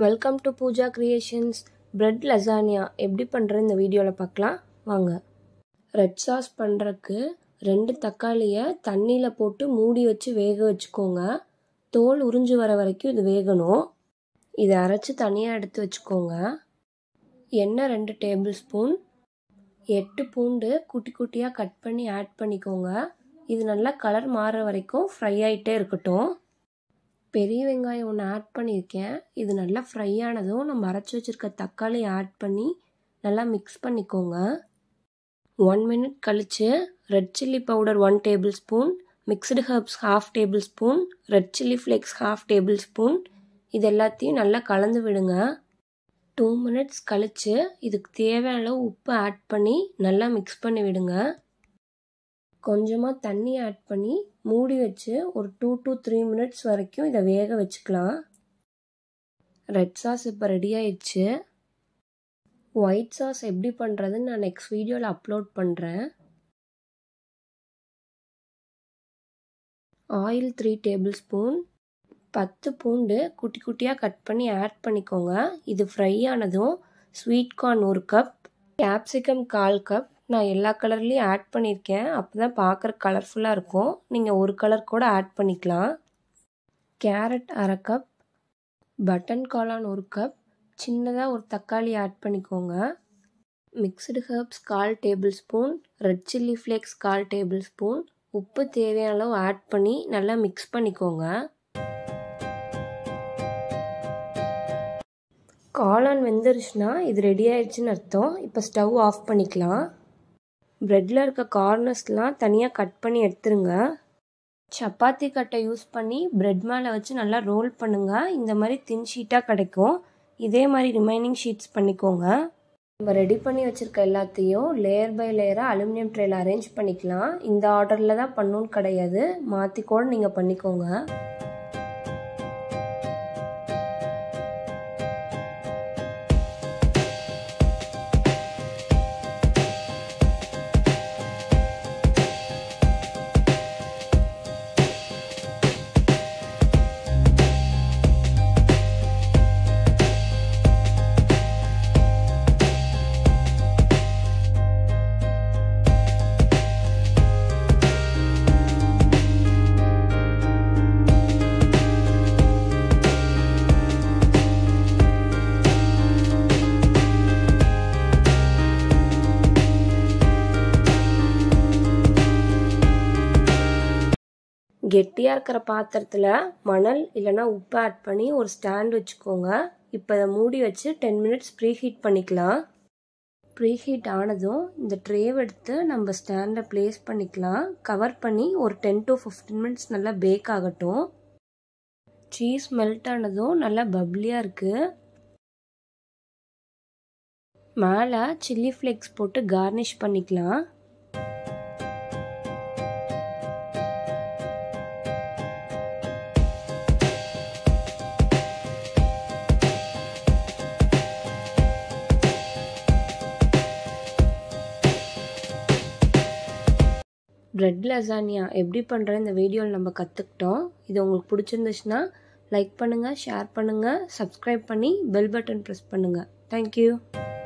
welcome to Pooja creations bread lasagna எப்படி பண்ணுறது இந்த வீடியோவில் பார்க்கலாம் வாங்க ரெட் சாஸ் பண்ணுறக்கு ரெண்டு தக்காளியை தண்ணியில் போட்டு மூடி வச்சு வேக வச்சுக்கோங்க தோல் உறிஞ்சு வர வரைக்கும் இது வேகணும் இதை அரைச்சி தனியாக எடுத்து வச்சுக்கோங்க எண்ணெய் ரெண்டு டேபிள் ஸ்பூன் எட்டு பூண்டு குட்டி குட்டியாக கட் பண்ணி ஆட் பண்ணிக்கோங்க இது நல்லா கலர் மாறுற வரைக்கும் ஃப்ரை ஆகிட்டே இருக்கட்டும் பெரிய வெங்காயம் ஒன்று ஆட் பண்ணியிருக்கேன் இது நல்லா ஃப்ரை ஆனதும் நம்ம அரைச்சி வச்சுருக்க தக்காளி ஆட் பண்ணி நல்லா மிக்ஸ் பண்ணிக்கோங்க ஒன் மினிட் கழித்து red chilli powder one tablespoon mixed herbs half tablespoon red chilli flakes half tablespoon இது எல்லாத்தையும் நல்லா கலந்து விடுங்க டூ மினிட்ஸ் கழித்து இதுக்கு தேவையான அளவு உப்பு ஆட் பண்ணி நல்லா மிக்ஸ் பண்ணி விடுங்க கொஞ்சமாக தண்ணி ஆட் பண்ணி மூடி வச்சு ஒரு டூ டு த்ரீ மினிட்ஸ் வரைக்கும் இதை வேக வச்சுக்கலாம் ரெட் சாஸ் இப்போ ரெடி ஆயிடுச்சு ஒயிட் சாஸ் எப்படி பண்ணுறதுன்னு நான் நெக்ஸ்ட் வீடியோவில் அப்லோட் பண்ணுறேன் ஆயில் த்ரீ டேபிள் ஸ்பூன் பத்து பூண்டு குட்டி குட்டியாக கட் பண்ணி ஆட் பண்ணிக்கோங்க இது ஃப்ரை ஆனதும் ஸ்வீட் கார்ன் ஒரு கப் கேப்சிகம் கால் கப் நான் எல்லா கலர்லேயும் ஆட் பண்ணியிருக்கேன் அப்போ தான் பார்க்குற கலர்ஃபுல்லாக இருக்கும் நீங்கள் ஒரு கலர் கூட ஆட் பண்ணிக்கலாம் கேரட் அரை கப் பட்டன் காளான் ஒரு கப் சின்னதாக ஒரு தக்காளி ஆட் பண்ணிக்கோங்க மிக்ஸ்டு ஹர்ப்ஸ் கால் tablespoon red chilli flakes கால் டேபிள் ஸ்பூன் உப்பு தேவையான அளவு ஆட் பண்ணி நல்லா மிக்ஸ் பண்ணிக்கோங்க காளான் வெந்துருச்சுன்னா இது ரெடி ஆயிடுச்சுன்னு அர்த்தம் இப்போ ஸ்டவ் ஆஃப் பண்ணிக்கலாம் ப்ரெட்டில் இருக்க கார்னர்ஸ்லாம் தனியாக கட் பண்ணி எடுத்துருங்க சப்பாத்தி கட்டை யூஸ் பண்ணி ப்ரெட் மேலே வச்சு நல்லா ரோல் பண்ணுங்கள் இந்த மாதிரி தின் ஷீட்டாக கிடைக்கும் இதே மாதிரி ரிமைனிங் ஷீட்ஸ் பண்ணிக்கோங்க நம்ம ரெடி பண்ணி வச்சுருக்க எல்லாத்தையும் லேயர் பை லேயராக அலுமினியம் ட்ரேயில் அரேஞ்ச் பண்ணிக்கலாம் இந்த ஆர்டரில் தான் பண்ணணுன்னு கிடையாது மாற்றி கூட நீங்கள் பண்ணிக்கோங்க கெட்டியாக இருக்கிற பாத்திரத்தில் மணல் இல்லைனா உப்பு ஆட் பண்ணி ஒரு ஸ்டாண்ட் வச்சுக்கோங்க இப்போ இதை மூடி வச்சு டென் மினிட்ஸ் ப்ரீ ஹீட் பண்ணிக்கலாம் ப்ரீ ஹீட் ஆனதும் இந்த ட்ரேவ் எடுத்து நம்ம ஸ்டாண்டை ப்ளேஸ் பண்ணிக்கலாம் கவர் பண்ணி ஒரு டென் டு ஃபிஃப்டீன் மினிட்ஸ் நல்லா பேக் ஆகட்டும் சீஸ் மெல்ட் ஆனதும் நல்லா பப்ளியாக இருக்குது மேலே சில்லி ஃப்ளேக்ஸ் போட்டு கார்னிஷ் பண்ணிக்கலாம் ப்ரெட் லசானியா எப்படி பண்ணுற இந்த வீடியோவில் நம்ம கற்றுக்கிட்டோம் இது உங்களுக்கு பிடிச்சிருந்துச்சுன்னா லைக் பண்ணுங்கள் ஷேர் பண்ணுங்கள் சப்ஸ்கிரைப் பண்ணி பெல் பட்டன் ப்ரெஸ் பண்ணுங்கள் தேங்க்யூ